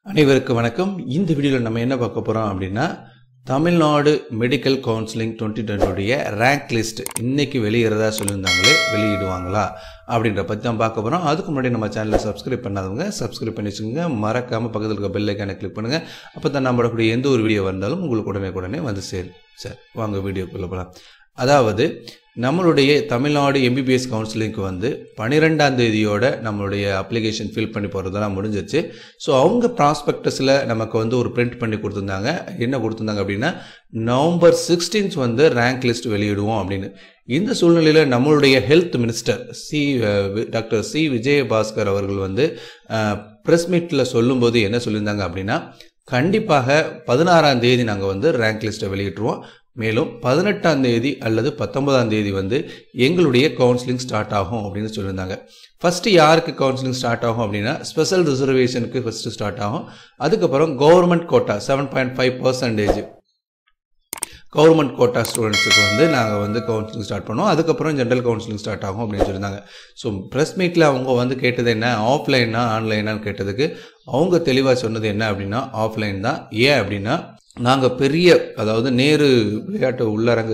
அனைவருக்கும் வணக்கம் இந்த வீடியோவில் நம்ம என்ன பார்க்க போகிறோம் அப்படின்னா தமிழ்நாடு மெடிக்கல் கவுன்சிலிங் டுவெண்ட்டி டுவெண்ட்டியுடைய ரேங்க் லிஸ்ட் இன்னைக்கு வெளியிறதா சொல்லியிருந்தாங்களே வெளியிடுவாங்களா அப்படின்ற பற்றி தான் பார்க்க போகிறோம் அதுக்கு முன்னாடி நம்ம சேனலை சப்ஸ்கிரைப் பண்ணாதவங்க சப்ஸ்கிரைப் பண்ணி வச்சுக்கோங்க மறக்காமல் பக்கத்தில் இருக்க பெல் ஐக்கானை கிளிக் பண்ணுங்கள் அப்போ தான் நம்ம போடக்கூடிய எந்த ஒரு வீடியோ வந்தாலும் உங்களுக்கு உடனே உடனே வந்து சேரும் சரி வாங்க வீடியோக்குள்ளே போகலாம் அதாவது நம்மளுடைய தமிழ்நாடு எம்பிபிஎஸ் கவுன்சிலிங்க்கு வந்து பன்னிரெண்டாம் தேதியோட நம்மளுடைய அப்ளிகேஷன் ஃபில் பண்ணி போகிறதெல்லாம் முடிஞ்சிச்சு ஸோ அவங்க ப்ராஸ்பெக்டஸில் நமக்கு வந்து ஒரு பிரிண்ட் பண்ணி கொடுத்துருந்தாங்க என்ன கொடுத்துருந்தாங்க அப்படின்னா நவம்பர் சிக்ஸ்டீன்த் வந்து ரேங்க் லிஸ்ட் வெளியிடுவோம் அப்படின்னு இந்த சூழ்நிலையில் நம்மளுடைய health minister C doctor C Vijayabaskar அவர்கள் வந்து ப்ரெஸ் மீட்டில் சொல்லும்போது என்ன சொல்லியிருந்தாங்க அப்படின்னா கண்டிப்பாக பதினாறாம் தேதி நாங்கள் வந்து ரேங்க் லிஸ்ட்டை வெளியிட்டுருவோம் மேலும் பதினெட்டாம் தேதி அல்லது பத்தொன்பதாம் தேதி வந்து எங்களுடைய கவுன்சிலிங் ஸ்டார்ட் ஆகும் அப்படின்னு சொல்லியிருந்தாங்க ஃபஸ்ட்டு யாருக்கு கவுன்சிலிங் ஸ்டார்ட் ஆகும் அப்படின்னா ஸ்பெஷல் ரிசர்வேஷனுக்கு ஃபஸ்ட்டு ஸ்டார்ட் ஆகும் அதுக்கப்புறம் government quota seven point five percentage government quota ஸ்டூடெண்ட்ஸுக்கு வந்து நாங்கள் வந்து கவுன்சிலிங் ஸ்டார்ட் பண்ணோம் அதுக்கப்புறம் ஜென்ரல் கவுன்சிலிங் ஸ்டார்ட் ஆகும் அப்படின்னு சொல்லியிருந்தாங்க ஸோ ப்ரெஸ் மீட்டில் அவங்க வந்து கேட்டது என்ன ஆஃப்லைனா ஆன்லைனான்னு கேட்டதுக்கு அவங்க தெளிவாக சொன்னது என்ன அப்படின்னா ஆஃப்லைன் தான் ஏன் அப்படின்னா நாங்கள் பெரிய அதாவது நேரு விளையாட்டு உள்ளரங்கு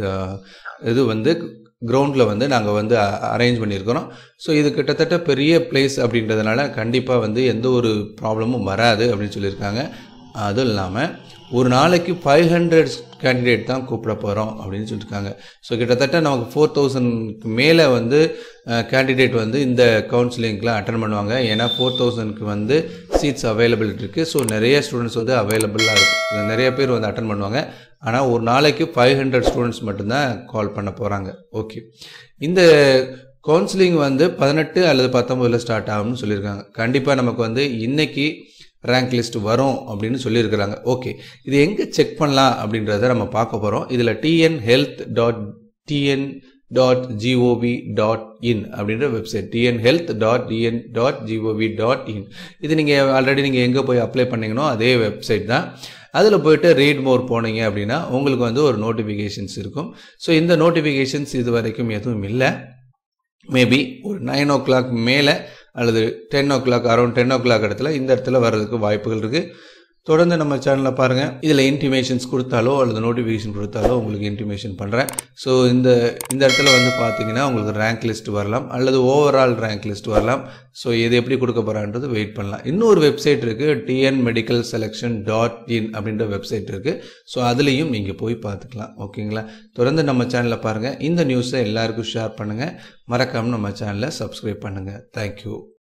இது வந்து கிரவுண்டில் வந்து நாங்கள் வந்து அரேஞ்ச் பண்ணியிருக்கிறோம் ஸோ இது கிட்டத்தட்ட பெரிய பிளேஸ் அப்படின்றதுனால கண்டிப்பாக வந்து எந்த ஒரு ப்ராப்ளமும் வராது அப்படின்னு சொல்லியிருக்காங்க அதுவும் இல்லாமல் ஒரு நாளைக்கு ஃபைவ் ஹண்ட்ரட் கேண்டிடேட் தான் கூப்பிட போகிறோம் அப்படின்னு சொல்லியிருக்காங்க ஸோ கிட்டத்தட்ட நமக்கு ஃபோர் தௌசண்ட்க்கு மேலே வந்து கேண்டிடேட் வந்து இந்த கவுன்சிலிங்க்கெலாம் அட்டன் பண்ணுவாங்க ஏன்னா ஃபோர் தௌசண்ட்க்கு வந்து சீட்ஸ் அவைலபிலிட்டி இருக்குது ஸோ நிறைய ஸ்டூடெண்ட்ஸ் வந்து அவைலபிளாக இருக்குது நிறைய பேர் வந்து அட்டன் பண்ணுவாங்க ஆனால் ஒரு நாளைக்கு ஃபைவ் ஹண்ட்ரட் ஸ்டூடெண்ட்ஸ் மட்டும்தான் கால் பண்ண போகிறாங்க ஓகே இந்த கவுன்சிலிங் வந்து பதினெட்டு அல்லது பத்தொம்பதில் ஸ்டார்ட் ஆகும்னு சொல்லியிருக்காங்க கண்டிப்பாக நமக்கு வந்து இன்றைக்கி ரேங்க் லிஸ்ட் வரும் அப்படின்னு சொல்லியிருக்கிறாங்க ஓகே இது எங்கே செக் பண்ணலாம் அப்படின்றத நம்ம பார்க்க போகிறோம் இதில் TN health dot TN dot GOV dot in அப்படின்ற website TN health dot TN dot GOV dot in இது நீங்கள் ஆல்ரெடி நீங்கள் எங்கே போய் அப்ளை பண்ணீங்களோ அதே வெப்சைட் தான் அதில் போயிட்டு ரீட் மோர் போனீங்க அப்படின்னா உங்களுக்கு வந்து ஒரு நோட்டிஃபிகேஷன்ஸ் இருக்கும் ஸோ இந்த நோட்டிஃபிகேஷன்ஸ் இது வரைக்கும் எதுவும் இல்லை மேபி ஒரு நைன் ஓ கிளாக் மேலே அல்லது ten o'clock around ten o'clock இடத்துல இந்த இடத்துல வர்றதுக்கு வாய்ப்புகள் இருக்குது தொடர்ந்து நம்ம சேனலில் பாருங்கள் இதில் இன்டிமேஷன்ஸ் கொடுத்தாலோ அல்லது நோட்டிஃபிகேஷன் கொடுத்தாலோ உங்களுக்கு இன்டிமேஷன் பண்ணுறேன் ஸோ இந்த இந்த இடத்துல வந்து பார்த்தீங்கன்னா உங்களுக்கு ரேங்க் லிஸ்ட் வரலாம் அல்லது ஓவரால் ரேங்க் லிஸ்ட் வரலாம் ஸோ இது எப்படி கொடுக்க போகிறான்றது வெயிட் பண்ணலாம் இன்னொரு வெப்சைட் இருக்குது TN medical selection dot in அப்படின்ற வெப்சைட் இருக்குது ஸோ அதுலேயும் நீங்கள் போய் பார்த்துக்கலாம் ஓகேங்களா தொடர்ந்து நம்ம சேனலில் பாருங்கள் இந்த நியூஸை எல்லாருக்கும் ஷேர் பண்ணுங்கள் மறக்காமல் நம்ம சேனலை சப்ஸ்கிரைப் பண்ணுங்கள் தேங்க்யூ